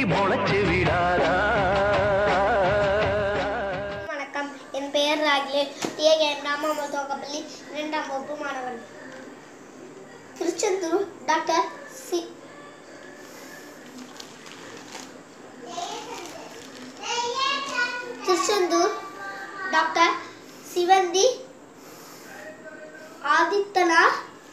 செடி முளைச்சு விடாதா வணக்கம் என் பெயர் ராகிலே டிஏகே ராமாமல் தோக்கப்பள்ளி இரண்டாம் வகுப்பு மாணவன் Tiruchendur doctor C Tiruchendur doctor Sivanthi ஆதித்தனா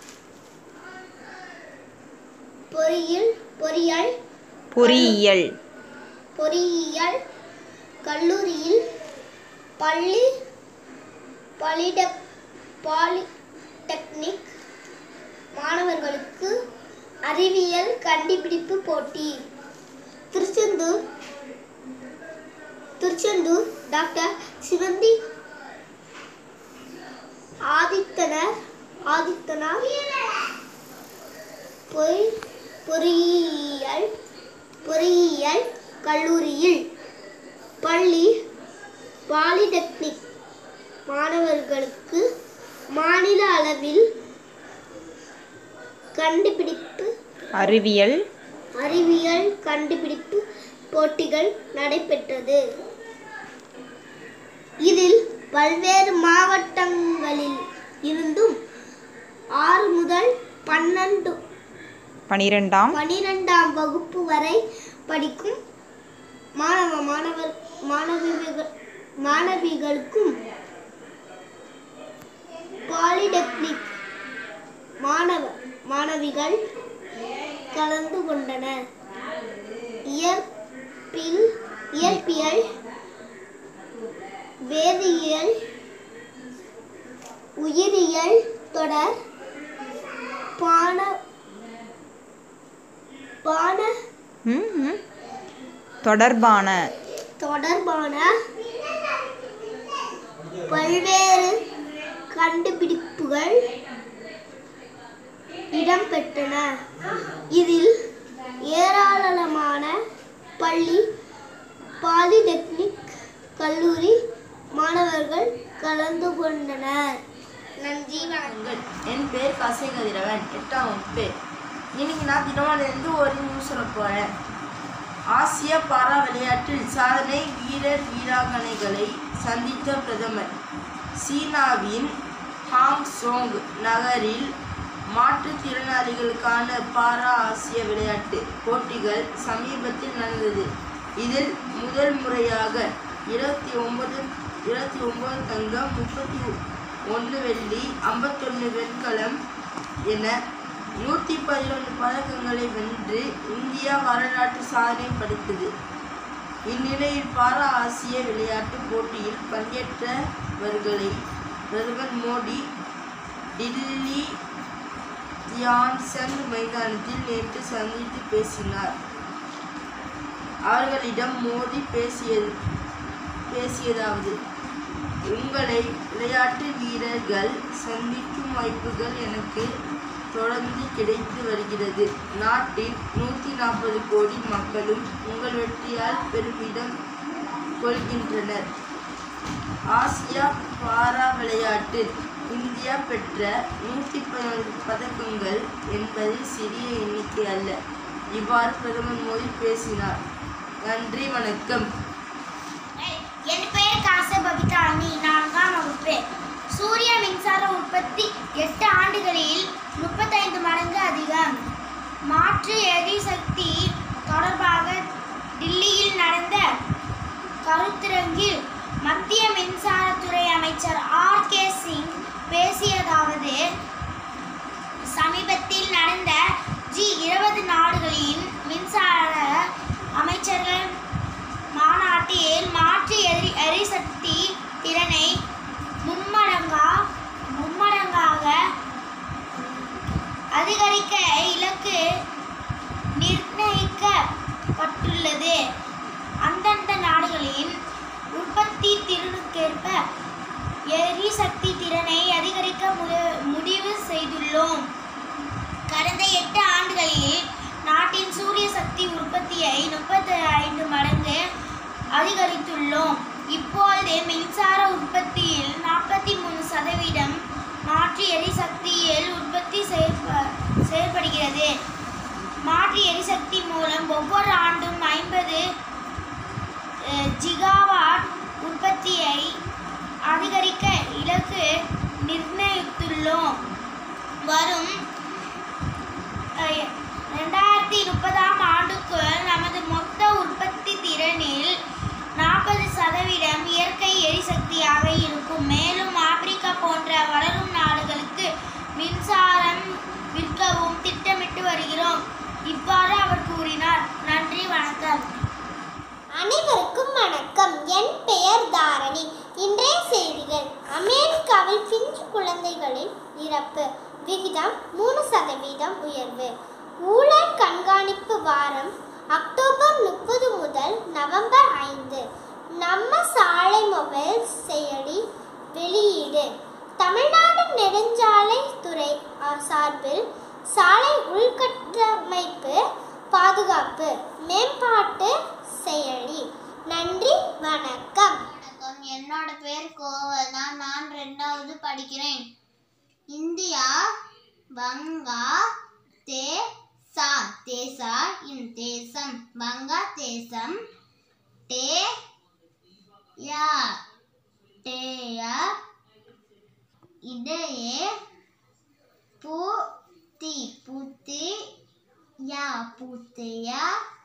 பொறியியல் பொறியியல் பொறியியல் பொறியியல் கல்லூரியில் பள்ளி பாலிடெக் பாலிடெக்னிக் மாணவர்களுக்கு அறிவியல் கண்டுபிடிப்பு போட்டி திருச்செந்தூர் திருச்செந்தூர் டாக்டர் சிவந்தி ஆதித்தனர் ஆதித்தனார் பொறி பொறியியல் பொறியியல் கல்லூரியில் பள்ளி பாலிடெக்னிக் மாணவர்களுக்கு மாநில அளவில் கண்டுபிடிப்பு அறிவியல் அறிவியல் கண்டுபிடிப்பு போட்டிகள் நடைபெற்றது இதில் பல்வேறு மாவட்டங்களில் இருந்தும் ஆறு முதல் பன்னெண்டு பனிரெண்டாம் பனிரெண்டாம் வகுப்பு வரை படிக்கும் மாணவ மாணவர் மாணவிகள் மாணவிகளுக்கும் பாலிடெக்னிக் மாணவ மாணவிகள் கலந்து கொண்டனர் இயற்பில் இயற்பியல் வேதியியல் உயிரியல் தொடர் பான பான ம், ம். தொடர்பான தொடர்பான பல்வேறு கண்டுபிடிப்புகள் இடம்பெற்றன இதில் ஏராளமான பள்ளி பாலிடெக்னிக் கல்லூரி மாணவர்கள் கலந்து கொண்டனர் நன்றி வணக்கம் என் பேர் கசை கதிரவன் எட்டாம் வகுப்பு இன்னைக்கு நான் தினமணிலிருந்து ஒரு நியூஸ் சொல்ல போகிறேன் ஆசிய பாரா விளையாட்டில் சாதனை வீரர் வீராங்கனைகளை சந்தித்த பிரதமர் சீனாவின் ஹாங்சோங் நகரில் மாற்றுத்திறனாளிகளுக்கான பாரா ஆசிய விளையாட்டு போட்டிகள் சமீபத்தில் நடந்தது இதில் முதல் முறையாக இருபத்தி ஒன்பது இருபத்தி ஒன்பது தங்கம் முப்பத்தி ஒன்று வெள்ளி ஐம்பத்தொன்று வெண்கலம் என நூற்றி பதினொன்று பதக்கங்களை வென்று இந்தியா வரலாற்று சாதனை படைத்தது இந்நிலையில் பாரா ஆசிய விளையாட்டுப் போட்டியில் பங்கேற்றவர்களை பிரதமர் மோடி டில்லி தியான்சந்த் மைதானத்தில் நேற்று சந்தித்து பேசினார் அவர்களிடம் மோடி பேசியது பேசியதாவது உங்களை விளையாட்டு வீரர்கள் சந்திக்கும் வாய்ப்புகள் எனக்கு தொடர்ந்து கிடைத்து வருகிறது நாட்டின் நூற்றி நாற்பது கோடி மக்களும் உங்கள் வெற்றியால் பெருமிதம் கொள்கின்றனர் ஆசியா பாரா விளையாட்டில் இந்தியா பெற்ற நூற்றி பதினொன்று பதக்கங்கள் என்பது சிறிய எண்ணிக்கை அல்ல இவ்வாறு பிரதமர் மோடி பேசினார் நன்றி வணக்கம் என் பெயர் காச பபிதானி நான்காம் வகுப்பு சூரிய மின்சார உற்பத்தி எட்டு ஆண்டுகளில் முப்பத்தைந்து மடங்கு அதிகம் மாற்று எரிசக்தி தொடர்பாக டில்லியில் நடந்த கருத்தரங்கில் மத்திய மின்சாரத்துறை அமைச்சர் ஆர் கே சிங் பேசியதாவது சமீபத்தில் நடந்த ஜி இருபது நாடுகளின் மின்சார அமைச்சர்கள் மாநாட்டில் மாற்று எரி எரிசக்தி திறனை மும்மடங்கா மும்மடங்காக அதிகரிக்க இலக்கு நிர்ணயிக்கப்பட்டுள்ளது அந்தந்த நாடுகளின் உற்பத்தி திறனுக்கேற்ப எரிசக்தி திறனை அதிகரிக்க முடி- முடிவு செய்துள்ளோம் கடந்த எட்டு ஆண்டுகளில் நாட்டின் சூரிய சக்தி உற்பத்தியை முப்பத்தி ஐந்து மடங்கு அதிகரித்துள்ளோம் இப்பொழுது மின்சார உற்பத்தியில் நாற்பத்தி மூணு சதவீதம் மாற்று எரிசக்தியில் உற்பத்தி செய்யப்ப- செய்யப்படுகிறது மாற்று எரிசக்தி மூலம் ஒவ்வொரு ஆண்டும் ஐம்பது ஜிகாவாட் உற்பத்தியை அதிகரிக்க இலக்கு நிர்ணயித்துள்ளோம் வரும் அஹ், ரெண்டாயிரத்தி முப்பதாம் ஆண்டுக்குள் நமது மொத்த உற்பத்தி திறனில் நாற்பது சதவீதம் இயற்கை எரிசக்தியாக இருக்கும் மேலும் ஆப்பிரிக்கா போன்ற வளரும் நாடுகளுக்கு மின்சாரம் விற்கவும் திட்டமிட்டு வருகிறோம் இவ்வாறு அவர் கூறினார் நன்றி வணக்கம் அனைவருக்கும் வணக்கம் என் பெயர் தாரணி இன்றைய செய்திகள் அமெரிக்காவில் பிஞ்சு குழந்தைகளின் இறப்பு விகிதம் மூணு சதவீதம் உயர்வு ஊழல் கண்காணிப்பு வாரம் அக்டோபர் முப்பது முதல் நவம்பர் ஐந்து நம்ம சாலை மொபைல் செயலி வெளியீடு தமிழ்நாடு நெடுஞ்சாலை துறை அஹ், சார்பில் சாலை உள்கட்டமைப்பு பாதுகாப்பு மேம்பாட்டு செயலி நன்றி வணக்கம் வணக்கம் என்னோட பேர் கோவல் தான் நான் ரெண்டாவது படிக்கிறேன் இந்தியா வங்கா தேசா தேசா இன் தேசம் வங்கா தேசம் டே யா டேயா இடையே பூத்தி பூத்தி யா பூத்தையா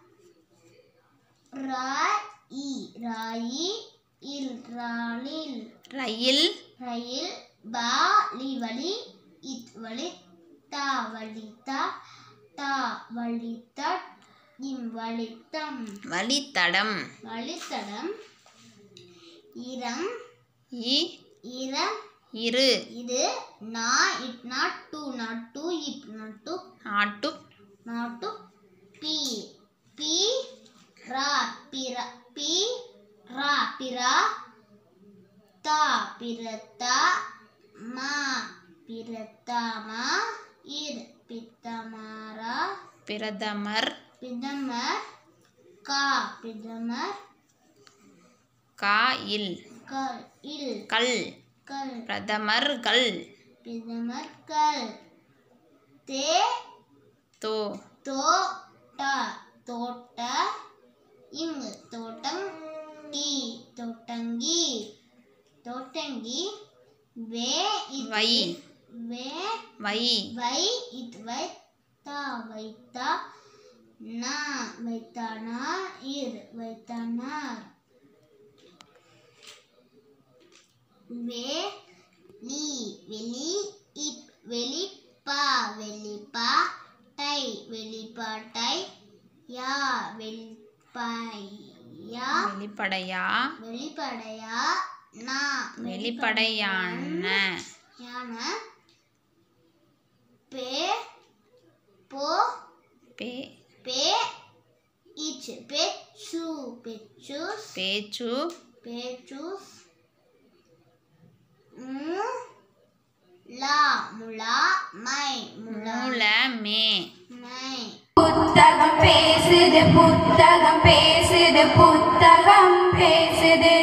ராயி ராயி இல் ராலில் ரயில் ரயில் பாலி வலி இத் வலி தா வலித்தா தா வலித்தட் இம் வலித்தம் வழித்தடம் வழித்தடம் இரம் இ இரம் இரு இது நா it not to not to it not to ஆட்டு நாட் டு பி பி ரா பிர பி ரா பிரா தா பிரத்தா மா பிரத்தாமா இர் பித்தமாரா பிரதமர் பிரதமர் கா பிரதமர் காயில் கல் இல் கல் கல் பிரதமர்கள் பிரதமர்கள் தே தோ தோட்ட தோட்ட இங்கு தோட்டம் டி தோட்டங்கி தோட்டங்கி வே இத் வை வே வை வை இத் வை தா வைத்தா நா வைத்தானா இர் வைத்தானார் வே லி வெளி இப் வெளிப்பா வெளிப்பா டை வெளிப்பாட்டை யா வெளிப்பாயா வெளிப்படையா வெளிப்படையா நா வெளிப்படையான யான பே போ பே பே இச் பெச்சு பெச்சுஸ் பேச்சு பேச்சுஸ் மு லா முலா மை முலா மூலமே மை புத்தகம் பேசுது புத்தகம் பேசுது புத்தகம் பேசுது